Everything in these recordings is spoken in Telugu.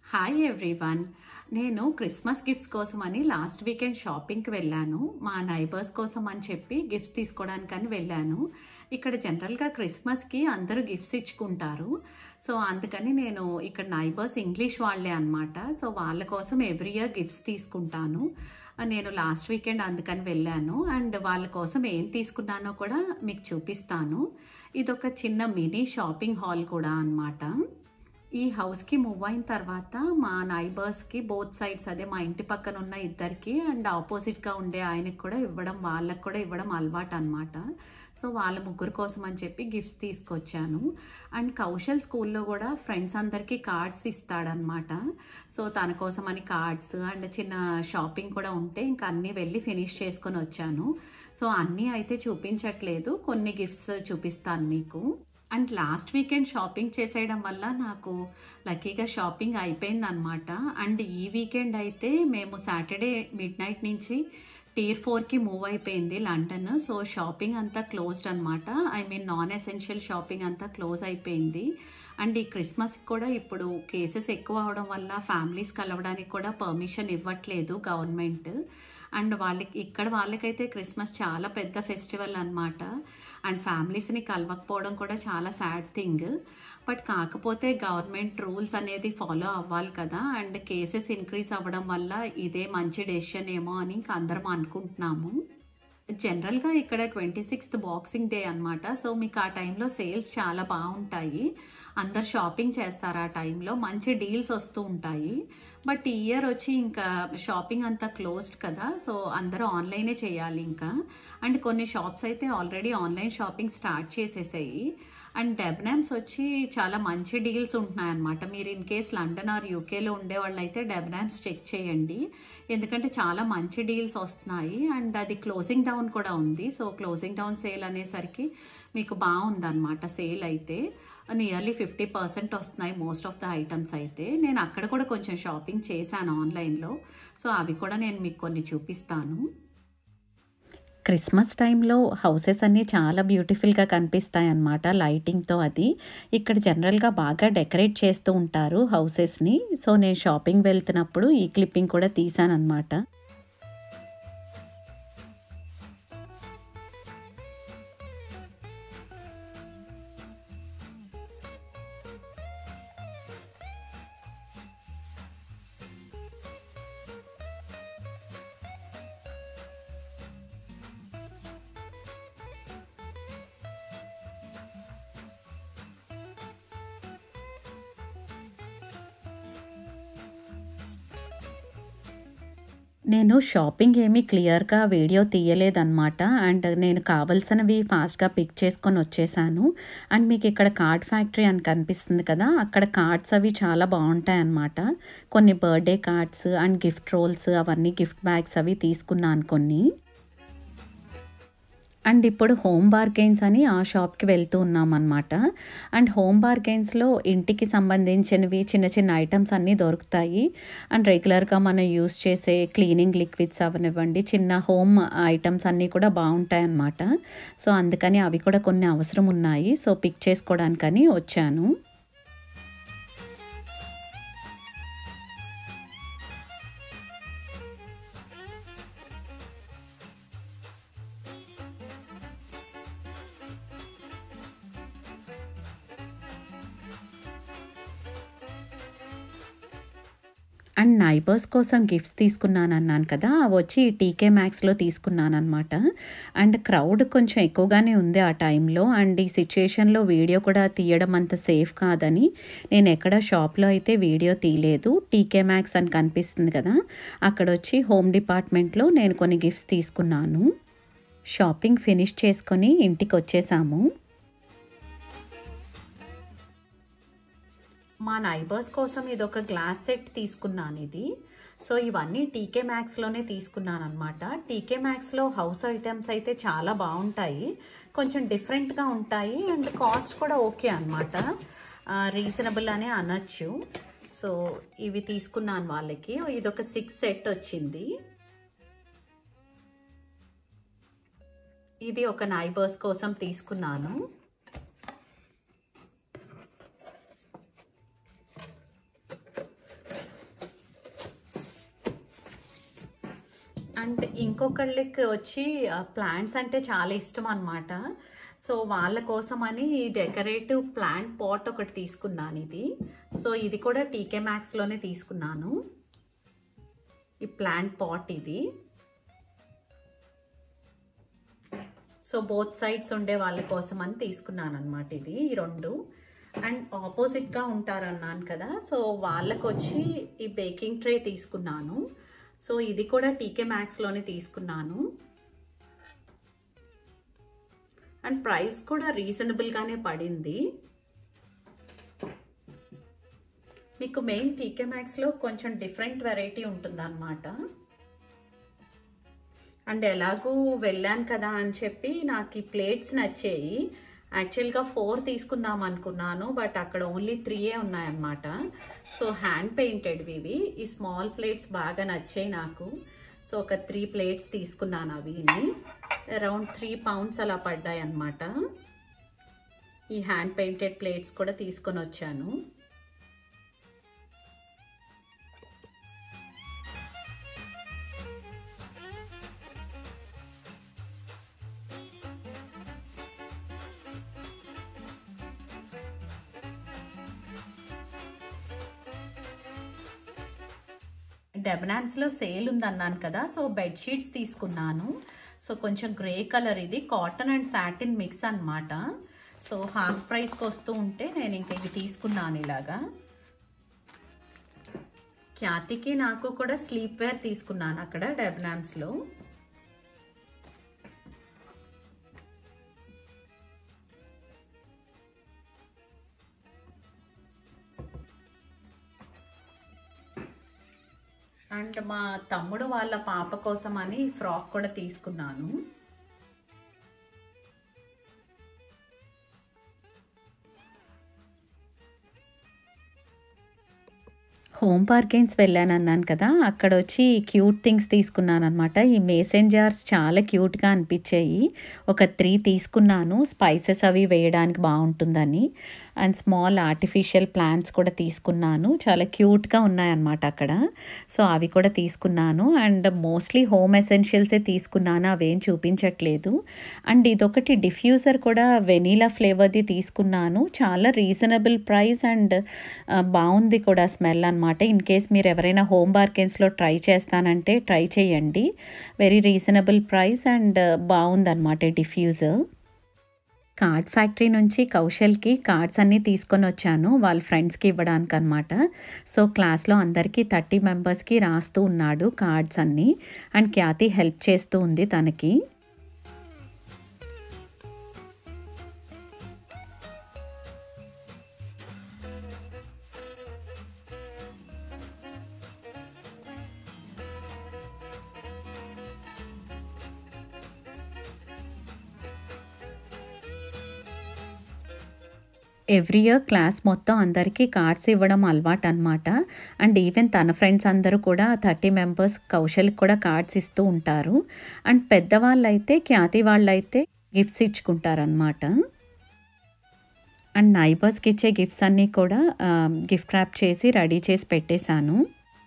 హాయ్ ఎవ్రీవన్ నేను క్రిస్మస్ గిఫ్ట్స్ కోసం అని లాస్ట్ వీకెండ్ షాపింగ్కి వెళ్ళాను మా నైబర్స్ కోసం అని చెప్పి గిఫ్ట్స్ తీసుకోవడానికని వెళ్ళాను ఇక్కడ జనరల్గా క్రిస్మస్కి అందరూ గిఫ్ట్స్ ఇచ్చుకుంటారు సో అందుకని నేను ఇక్కడ నైబర్స్ ఇంగ్లీష్ వాళ్ళే అనమాట సో వాళ్ళ కోసం ఎవ్రీ ఇయర్ గిఫ్ట్స్ తీసుకుంటాను నేను లాస్ట్ వీకెండ్ అందుకని వెళ్ళాను అండ్ వాళ్ళ కోసం ఏం తీసుకున్నానో కూడా మీకు చూపిస్తాను ఇదొక చిన్న మినీ షాపింగ్ హాల్ కూడా అన్నమాట ఈ హౌస్కి మూవ్ అయిన తర్వాత మా నైబర్స్కి బోత్ సైడ్స్ అదే మా ఇంటి పక్కన ఉన్న ఇద్దరికి అండ్ ఆపోజిట్గా ఉండే ఆయనకి కూడా ఇవ్వడం వాళ్ళకి కూడా ఇవ్వడం అలవాటు అనమాట సో వాళ్ళ ముగ్గురు కోసం అని చెప్పి గిఫ్ట్స్ తీసుకొచ్చాను అండ్ కౌశల్ స్కూల్లో కూడా ఫ్రెండ్స్ అందరికీ కార్డ్స్ ఇస్తాడనమాట సో తన కోసం అని కార్డ్స్ అండ్ చిన్న షాపింగ్ కూడా ఉంటే ఇంకా అన్నీ వెళ్ళి ఫినిష్ చేసుకొని వచ్చాను సో అన్నీ అయితే చూపించట్లేదు కొన్ని గిఫ్ట్స్ చూపిస్తాను మీకు అండ్ లాస్ట్ వీకెండ్ షాపింగ్ చేసేయడం వల్ల నాకు లక్కీగా షాపింగ్ అయిపోయింది అనమాట అండ్ ఈ వీకెండ్ అయితే మేము సాటర్డే మిడ్ నైట్ నుంచి టీర్ ఫోర్కి మూవ్ అయిపోయింది లండన్ సో షాపింగ్ అంతా క్లోజ్డ్ అనమాట I mean non essential shopping అంతా క్లోజ్ అయిపోయింది అండ్ ఈ క్రిస్మస్కి కూడా ఇప్పుడు కేసెస్ ఎక్కువ అవడం వల్ల ఫ్యామిలీస్ కలవడానికి కూడా పర్మిషన్ ఇవ్వట్లేదు గవర్నమెంట్ అండ్ వాళ్ళకి ఇక్కడ వాళ్ళకైతే క్రిస్మస్ చాలా పెద్ద ఫెస్టివల్ అనమాట అండ్ ఫ్యామిలీస్ని కలవకపోవడం కూడా చాలా సాడ్ థింగ్ బట్ కాకపోతే గవర్నమెంట్ రూల్స్ అనేది ఫాలో అవ్వాలి కదా అండ్ కేసెస్ ఇంక్రీజ్ అవ్వడం వల్ల ఇదే మంచి డెసిషన్ ఏమో అని ఇంక అందరం అనుకుంటున్నాము జనరల్గా ఇక్కడ ట్వంటీ సిక్స్త్ బాక్సింగ్ డే అనమాట సో మీకు ఆ టైంలో సేల్స్ చాలా బాగుంటాయి అందరు షాపింగ్ చేస్తారు ఆ టైంలో మంచి డీల్స్ వస్తూ ఉంటాయి బట్ ఈ ఇయర్ వచ్చి ఇంకా షాపింగ్ అంతా క్లోజ్డ్ కదా సో అందరూ ఆన్లైనే చేయాలి ఇంకా అండ్ కొన్ని షాప్స్ అయితే ఆల్రెడీ ఆన్లైన్ షాపింగ్ స్టార్ట్ చేసేసాయి అండ్ డెబ్నామ్స్ వచ్చి చాలా మంచి డీల్స్ ఉంటున్నాయి అనమాట మీరు ఇన్ కేస్ లండన్ ఆర్ యూకేలో ఉండే వాళ్ళు అయితే డెబ్నామ్స్ చెక్ చేయండి ఎందుకంటే చాలా మంచి డీల్స్ వస్తున్నాయి అండ్ అది క్లోజింగ్ డౌన్ కూడా ఉంది సో క్లోజింగ్ డౌన్ సేల్ అనేసరికి మీకు బాగుందన్నమాట సేల్ అయితే నియర్లీ ఫిఫ్టీ పర్సెంట్ వస్తున్నాయి మోస్ట్ ఆఫ్ ద ఐటమ్స్ అయితే నేను అక్కడ కూడా కొంచెం షాపింగ్ చేశాను ఆన్లైన్లో సో అవి కూడా నేను మీకు కొన్ని చూపిస్తాను క్రిస్మస్ టైంలో హౌసెస్ అన్నీ చాలా బ్యూటిఫుల్గా కనిపిస్తాయి అన్నమాట లైటింగ్తో అది ఇక్కడ జనరల్గా బాగా డెకరేట్ చేస్తూ ఉంటారు హౌసెస్ని సో నేను షాపింగ్ వెళ్తున్నప్పుడు ఈ క్లిప్పింగ్ కూడా తీసానమాట నేను షాపింగ్ ఏమీ క్లియర్గా వీడియో తీయలేదన్నమాట అండ్ నేను కావలసినవి ఫాస్ట్గా పిక్ చేసుకొని వచ్చేసాను అండ్ మీకు ఇక్కడ కార్డ్ ఫ్యాక్టరీ అని కనిపిస్తుంది కదా అక్కడ కార్డ్స్ అవి చాలా బాగుంటాయి అన్నమాట కొన్ని birthday cards and gift rolls అవన్నీ గిఫ్ట్ బ్యాగ్స్ అవి తీసుకున్నాను కొన్ని అండ్ ఇప్పుడు హోమ్ బార్గెన్స్ అని ఆ షాప్కి వెళ్తూ ఉన్నాం అనమాట అండ్ హోమ్ బార్గెన్స్లో ఇంటికి సంబంధించినవి చిన్న చిన్న ఐటమ్స్ అన్నీ దొరుకుతాయి అండ్ రెగ్యులర్గా మనం యూస్ చేసే క్లీనింగ్ లిక్విడ్స్ అవనివ్వండి చిన్న హోమ్ ఐటమ్స్ అన్నీ కూడా బాగుంటాయి అన్నమాట సో అందుకని అవి కూడా కొన్ని అవసరం ఉన్నాయి సో పిక్ చేసుకోవడానికని వచ్చాను అండ్ నైబర్స్ కోసం గిఫ్ట్స్ తీసుకున్నాను అన్నాను కదా అవి వచ్చి టీకే మ్యాక్స్లో తీసుకున్నాను అనమాట అండ్ క్రౌడ్ కొంచెం ఎక్కువగానే ఉంది ఆ టైంలో అండ్ ఈ సిచ్యుయేషన్లో వీడియో కూడా తీయడం అంత సేఫ్ కాదని నేను ఎక్కడ షాప్లో అయితే వీడియో తీయలేదు టీకే మ్యాక్స్ అని కనిపిస్తుంది కదా అక్కడ వచ్చి హోమ్ డిపార్ట్మెంట్లో నేను కొన్ని గిఫ్ట్స్ తీసుకున్నాను షాపింగ్ ఫినిష్ చేసుకొని ఇంటికి వచ్చేసాము మా నైబర్స్ కోసం ఇది ఒక గ్లాస్ సెట్ తీసుకున్నాను ఇది సో ఇవన్నీ టీకే మ్యాక్స్లోనే తీసుకున్నాను అనమాట టీకే మ్యాక్స్లో హౌస్ ఐటమ్స్ అయితే చాలా బాగుంటాయి కొంచెం డిఫరెంట్గా ఉంటాయి అండ్ కాస్ట్ కూడా ఓకే అనమాట రీజనబుల్ అనే అనొచ్చు సో ఇవి తీసుకున్నాను వాళ్ళకి ఇది ఒక సిక్స్ సెట్ వచ్చింది ఇది ఒక నైబర్స్ కోసం తీసుకున్నాను అండ్ ఇంకొకళ్ళకి వచ్చి ప్లాంట్స్ అంటే చాలా ఇష్టం అనమాట సో వాళ్ళ కోసం అని డెకరేటివ్ ప్లాంట్ పాట్ ఒకటి తీసుకున్నాను ఇది సో ఇది కూడా టీకే మ్యాక్స్లోనే తీసుకున్నాను ఈ ప్లాంట్ పాట్ ఇది సో బోత్ సైడ్స్ ఉండే వాళ్ళ కోసం అని తీసుకున్నాను అనమాట ఇది ఈ రెండు అండ్ ఆపోజిట్గా ఉంటారన్నాను కదా సో వాళ్ళకు వచ్చి ఈ బేకింగ్ ట్రే తీసుకున్నాను సో ఇది కూడా టీకే మ్యాక్స్లోనే తీసుకున్నాను అండ్ ప్రైస్ కూడా రీజనబుల్గానే పడింది మీకు మెయిన్ టీకే మ్యాక్స్లో కొంచెం డిఫరెంట్ వెరైటీ ఉంటుందన్నమాట అండ్ ఎలాగూ వెళ్ళాను కదా అని చెప్పి నాకు ఈ ప్లేట్స్ నచ్చాయి యాక్చువల్గా ఫోర్ తీసుకుందాం అనుకున్నాను బట్ అక్కడ ఓన్లీ త్రీయే ఉన్నాయన్నమాట సో హ్యాండ్ పెయింటెడ్వి ఇవి ఈ స్మాల్ ప్లేట్స్ బాగా నచ్చాయి నాకు సో ఒక త్రీ ప్లేట్స్ తీసుకున్నాను అవిని అరౌండ్ త్రీ పౌండ్స్ అలా పడ్డాయి అన్నమాట ఈ హ్యాండ్ పెయింటెడ్ ప్లేట్స్ కూడా తీసుకొని వచ్చాను డెబనాన్స్లో సేల్ ఉందన్నాను కదా సో బెడ్షీట్స్ తీసుకున్నాను సో కొంచెం గ్రే కలర్ ఇది కాటన్ అండ్ సాటిన్ మిక్స్ అనమాట సో హాఫ్ ప్రైస్కి వస్తూ ఉంటే నేను ఇంక ఇవి తీసుకున్నాను ఇలాగా ఖ్యాతికి నాకు కూడా స్లీప్ వేర్ తీసుకున్నాను అక్కడ డెబనాన్స్లో అండ్ మా తమ్ముడు వాళ్ళ పాప కోసం అని ఫ్రాక్ కూడా తీసుకున్నాను హోమ్ పార్కెన్స్ వెళ్ళాను అన్నాను కదా అక్కడ వచ్చి క్యూట్ థింగ్స్ తీసుకున్నాను అనమాట ఈ మేసెన్ జార్స్ చాలా క్యూట్గా అనిపించాయి ఒక త్రీ తీసుకున్నాను స్పైసెస్ అవి వేయడానికి బాగుంటుందని అండ్ స్మాల్ ఆర్టిఫిషియల్ ప్లాంట్స్ కూడా తీసుకున్నాను చాలా క్యూట్గా ఉన్నాయన్నమాట అక్కడ సో అవి కూడా తీసుకున్నాను అండ్ మోస్ట్లీ హోమ్ ఎసెన్షియల్సే తీసుకున్నాను అవేం చూపించట్లేదు అండ్ ఇదొకటి డిఫ్యూజర్ కూడా వెనీలా ఫ్లేవర్ది తీసుకున్నాను చాలా రీజనబుల్ ప్రైస్ అండ్ బాగుంది కూడా స్మెల్ అనమాట ఇన్ కేస్ మీరు ఎవరైనా హోమ్ బార్కెన్స్లో ట్రై చేస్తానంటే ట్రై చేయండి వెరీ రీజనబుల్ ప్రైస్ అండ్ బాగుందన్నమాట డిఫ్యూజర్ కార్డ్ ఫ్యాక్టరీ నుంచి కౌశల్కి కార్డ్స్ అన్నీ తీసుకొని వచ్చాను వాళ్ళ ఫ్రెండ్స్కి ఇవ్వడానికి అనమాట సో క్లాస్లో అందరికీ థర్టీ మెంబర్స్కి రాస్తూ ఉన్నాడు కార్డ్స్ అన్నీ అండ్ ఖ్యాతి హెల్ప్ చేస్తూ ఉంది తనకి ఎవ్రీ ఇయర్ క్లాస్ మొత్తం అందరికీ కార్డ్స్ ఇవ్వడం అలవాటు అనమాట అండ్ ఈవెన్ తన ఫ్రెండ్స్ అందరూ కూడా థర్టీ మెంబర్స్ కౌశల్కి కూడా కార్డ్స్ ఇస్తూ ఉంటారు అండ్ పెద్దవాళ్ళు అయితే ఖ్యాతి వాళ్ళు అయితే గిఫ్ట్స్ ఇచ్చుకుంటారనమాట అండ్ నైబర్స్కి ఇచ్చే గిఫ్ట్స్ అన్నీ కూడా గిఫ్ట్ ర్యాప్ చేసి రెడీ చేసి పెట్టేశాను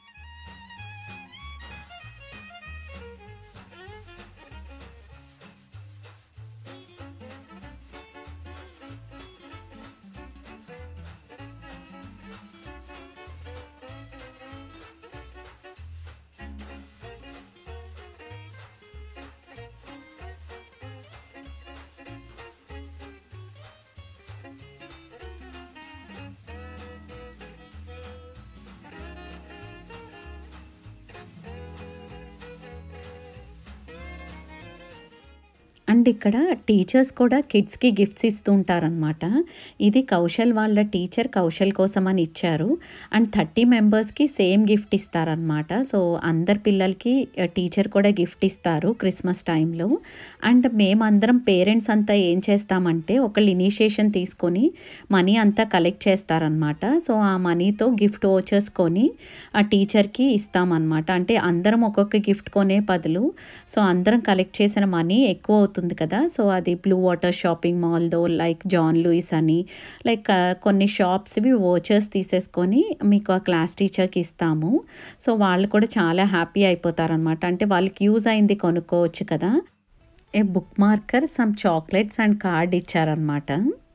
అండ్ ఇక్కడ టీచర్స్ కూడా కిడ్స్కి గిఫ్ట్స్ ఇస్తూ ఉంటారనమాట ఇది కౌశల్ వాళ్ళ టీచర్ కౌశల్ కోసం అని ఇచ్చారు అండ్ థర్టీ మెంబర్స్కి సేమ్ గిఫ్ట్ ఇస్తారనమాట సో అందరి పిల్లలకి టీచర్ కూడా గిఫ్ట్ ఇస్తారు క్రిస్మస్ టైంలో అండ్ మేమందరం పేరెంట్స్ అంతా ఏం చేస్తామంటే ఒకళ్ళు ఇనిషియేషన్ తీసుకొని మనీ అంతా కలెక్ట్ చేస్తారనమాట సో ఆ మనీతో గిఫ్ట్ ఓచర్స్ కొని ఆ టీచర్కి ఇస్తామన్నమాట అంటే అందరం ఒక్కొక్క గిఫ్ట్ కొనే బదులు సో అందరం కలెక్ట్ చేసిన మనీ ఎక్కువ అవుతుంది ఉంటుంది కదా సో అది బ్లూ వాటర్ షాపింగ్ మాల్దో లైక్ జాన్ లూయిస్ అని లైక్ కొన్ని షాప్స్వి ఓచర్స్ తీసేసుకొని మీకు ఆ క్లాస్ టీచర్కి ఇస్తాము సో వాళ్ళు కూడా చాలా హ్యాపీ అయిపోతారనమాట అంటే వాళ్ళకి యూజ్ అయింది కొనుక్కోవచ్చు కదా a book marker some chocolates and card ఇచ్చారనమాట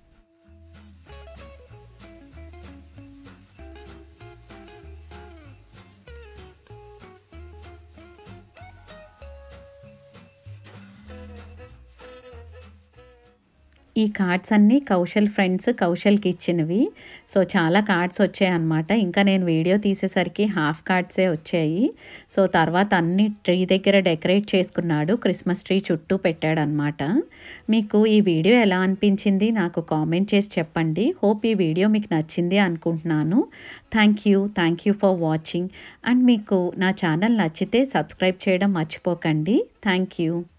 ఈ కార్డ్స్ అన్నీ కౌశల్ ఫ్రెండ్స్ కౌశల్కి ఇచ్చినవి సో చాలా కార్డ్స్ వచ్చాయి అనమాట ఇంకా నేను వీడియో తీసేసరికి హాఫ్ కార్డ్సే వచ్చాయి సో తర్వాత అన్ని ట్రీ దగ్గర డెకరేట్ చేసుకున్నాడు క్రిస్మస్ ట్రీ చుట్టూ పెట్టాడనమాట మీకు ఈ వీడియో ఎలా అనిపించింది నాకు కామెంట్ చేసి చెప్పండి హోప్ ఈ వీడియో మీకు నచ్చింది అనుకుంటున్నాను thank you thank you for watching and మీకు నా ఛానల్ నచ్చితే సబ్స్క్రైబ్ చేయడం మర్చిపోకండి థ్యాంక్ యూ